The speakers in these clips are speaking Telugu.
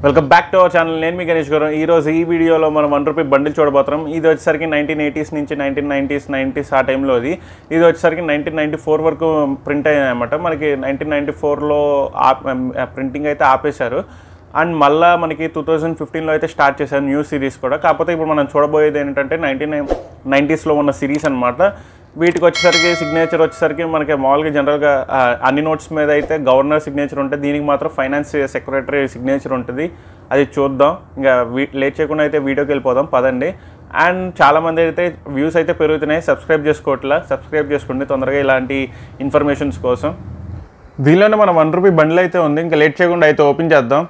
welcome back to our channel నేను మీ గణేష్ గారు ఈ రోజు ఈ వీడియోలో మనం వన్ రూపీ బండిల్ చూడబోతున్నాం ఇది వచ్చేసరికి నైన్టీన్ ఎయిటీస్ నుంచి నైన్టీన్ నైంటీస్ నైంటీస్ ఆ టైంలో ఇది ఇది వచ్చేసరికి నైన్టీన్ నైంటీ ఫోర్ వరకు ప్రింట్ అయ్యాయి అనమాట మనకి నైన్టీన్ నైంటీ ఫోర్లో ప్రింటింగ్ అయితే ఆపేశారు అండ్ మళ్ళీ మనకి టూ థౌజండ్ ఫిఫ్టీన్లో అయితే స్టార్ట్ చేశారు న్యూ సిరీస్ కూడా కాకపోతే ఇప్పుడు మనం చూడబోయేది ఏంటంటే నైన్టీన్ నైంటీస్లో ఉన్న సిరీస్ అనమాట వీటికి వచ్చేసరికి సిగ్నేచర్ వచ్చేసరికి మనకి మామూలుగా జనరల్గా ఆ, అన్ని నోట్స్ మీద అయితే గవర్నర్ సిగ్నేచర్ ఉంటుంది దీనికి మాత్రం ఫైనాన్స్ సెక్రటరీ సిగ్నేచర్ ఉంటుంది అది చూద్దాం ఇంకా వీ లేట్ చేయకుండా అయితే వీడియోకి వెళ్ళిపోదాం పదండి అండ్ చాలామంది అయితే వ్యూస్ అయితే పెరుగుతున్నాయి సబ్స్క్రైబ్ చేసుకోవట్లా సబ్స్క్రైబ్ చేసుకోండి తొందరగా ఇలాంటి ఇన్ఫర్మేషన్స్ కోసం దీనిలోనే మన వన్ రూపీ బండిల్ అయితే ఉంది ఇంకా లేట్ చేయకుండా అయితే ఓపెన్ చేద్దాం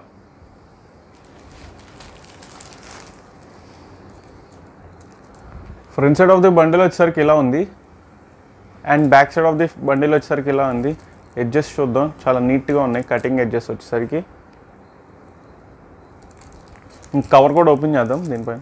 front side of the bundle వచ్చేసరికి ఇలా ఉంది and back side of the bundle వచ్చేసరికి ఇలా ఉంది ఎడ్జెస్ చూద్దాం చాలా నీట్గా ఉన్నాయి కటింగ్ ఎడ్జెస్ వచ్చేసరికి కవర్ కూడా ఓపెన్ చేద్దాం దీనిపైన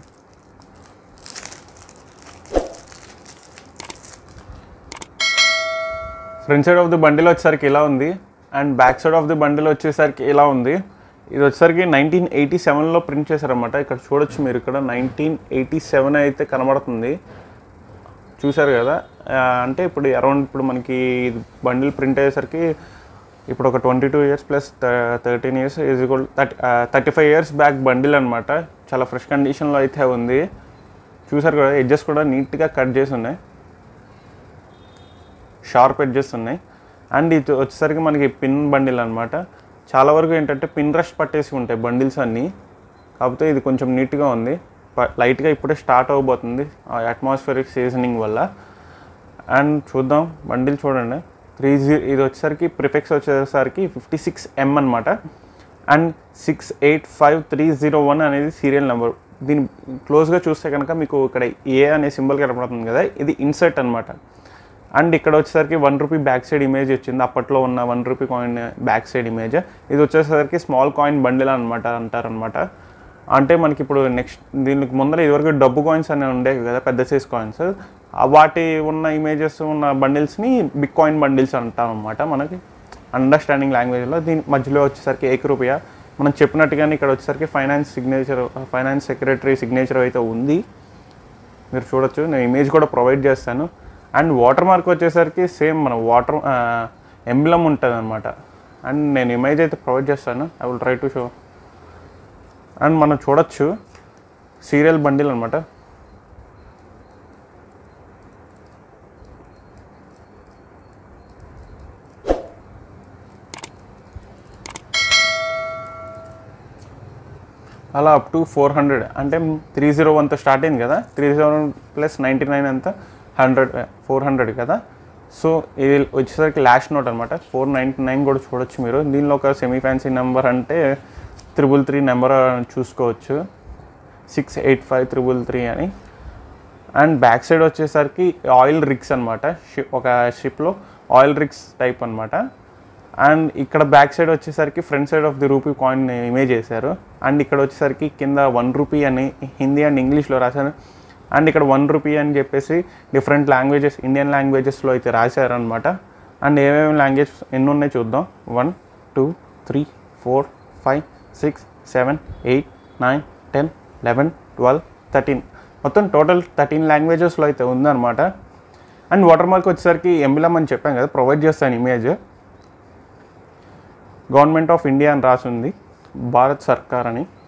front side of the bundle వచ్చేసరికి ఇలా ఉంది and back side of the bundle వచ్చేసరికి ఇలా ఉంది ఇది వచ్చేసరికి నైన్టీన్ ఎయిటీ సెవెన్లో ప్రింట్ చేశారన్నమాట ఇక్కడ చూడొచ్చు మీరు ఇక్కడ నైన్టీన్ ఎయిటీ సెవెన్ అయితే కనబడుతుంది చూశారు కదా ఆ, అంటే ఇప్పుడు అరౌండ్ ఇప్పుడు మనకి బండిల్ ప్రింట్ అయ్యేసరికి ఇప్పుడు ఒక twenty two years plus thirteen years is equal thirty thirty five years back bundle అనమాట చాలా ఫ్రెష్ కండిషన్లో అయితే ఉంది చూసారు కదా ఎడ్జెస్ కూడా నీట్గా కట్ చేసి ఉన్నాయి షార్ప్ ఎడ్జెస్ ఉన్నాయి అండ్ ఇది వచ్చేసరికి మనకి పిన్ బండిల్ అనమాట చాలా వరకు ఏంటంటే పిన్ రష్ పట్టేసి ఉంటాయి బండిల్స్ అన్నీ కాకపోతే ఇది కొంచెం నీట్గా ఉంది ప- లైట్గా ఇప్పుడే స్టార్ట్ అవబోతుంది ఆ అట్మాస్ఫియరిక్ సీజనింగ్ వల్ల అండ్ చూద్దాం బండిల్ చూడండి త్రీ జీ ఇది వచ్చేసరికి ప్రిఫెక్స్ వచ్చేసరికి ఫిఫ్టీ సిక్స్ ఎం అనమాట and six eight five three zero one అనేది సీరియల్ నెంబర్ దీని క్లోజ్గా చూస్తే కనుక మీకు ఇక్కడ ఏ అనే సింబల్ కనపడుతుంది కదా ఇది ఇన్సర్ట్ అనమాట అండ్ ఇక్కడ వచ్చేసరికి one rupee back side image వచ్చింది అప్పట్లో ఉన్న one rupee coin back side image ఇది వచ్చేసరికి స్మాల్ కాయిన్ బండిల్ అనమాట అంటారనమాట అంటే మనకి ఇప్పుడు నెక్స్ట్ దీనికి ముందర ఇదివరకు డబ్బు కాయిన్స్ అనేవి ఉండేవి కదా పెద్ద సైజ్ కాయిన్స్ వాటి ఉన్న ఇమేజెస్ ఉన్న బండిల్స్ని బిగ్ కాయిన్ బండిల్స్ అంటాం అనమాట మనకి అండర్స్టాండింగ్ లాంగ్వేజ్లో దీని మధ్యలో వచ్చేసరికి ఏక రూపాయ మనం చెప్పినట్టుగానే ఇక్కడ వచ్చేసరికి finance signature finance secretary signature అయితే ఉంది మీరు చూడొచ్చు నేను ఇమేజ్ కూడా ప్రొవైడ్ చేస్తాను అండ్ వాటర్ మార్క్ వచ్చేసరికి సేమ్ మన వాటర్ ఎంబ్లమ్ ఉంటుంది అనమాట అండ్ నేను ఇమేజ్ అయితే ప్రొవైడ్ చేస్తాను I will try to show and మనం చూడొచ్చు సీరియల్ బండిల్ అనమాట అలా అప్ టు ఫోర్ హండ్రెడ్ అంటే త్రీ జీరో వన్తో స్టార్ట్ అయింది కదా three zero one plus ninety nine అంతా హండ్రెడ్ ఫోర్ హండ్రెడ్ కదా సో ఇది వచ్చేసరికి లాస్ట్ నోట్ అనమాట ఫోర్ నైంటీ నైన్ కూడా చూడొచ్చు మీరు దీనిలో ఒక సెమీ ఫ్యాన్సీ నెంబర్ అంటే త్రిబుల్ త్రీ నెంబర్ చూసుకోవచ్చు six eight five triple three అని అండ్ బ్యాక్ సైడ్ వచ్చేసరికి ఆయిల్ రిగ్స్ అనమాట ఒక షిప్లో ఆయిల్ రిగ్స్ టైప్ అనమాట అండ్ ఇక్కడ బ్యాక్ సైడ్ వచ్చేసరికి front side of the rupee coin image చేశారు అండ్ ఇక్కడ వచ్చేసరికి కింద వన్ రూపీ అని హిందీ అండ్ ఇంగ్లీష్లో రాశారు అండ్ ఇక్కడ వన్ రూపీ అని చెప్పేసి డిఫరెంట్ లాంగ్వేజెస్ ఇండియన్ లాంగ్వేజెస్లో అయితే రాశారు అనమాట అండ్ ఏమేమి లాంగ్వేజ్ ఎన్ని ఉన్నాయి చూద్దాం one two three four five six seven eight nine ten eleven twelve thirteen మొత్తం టోటల్ థర్టీన్ లాంగ్వేజెస్లో అయితే ఉందన్నమాట అండ్ వాటర్ మార్క్ వచ్చేసరికి ఎంబిలం అని చెప్పాను కదా ప్రొవైడ్ చేస్తాను ఇమేజ్ గవర్నమెంట్ ఆఫ్ ఇండియా అని రాసి ఉంది భారత్ సర్కార్ అని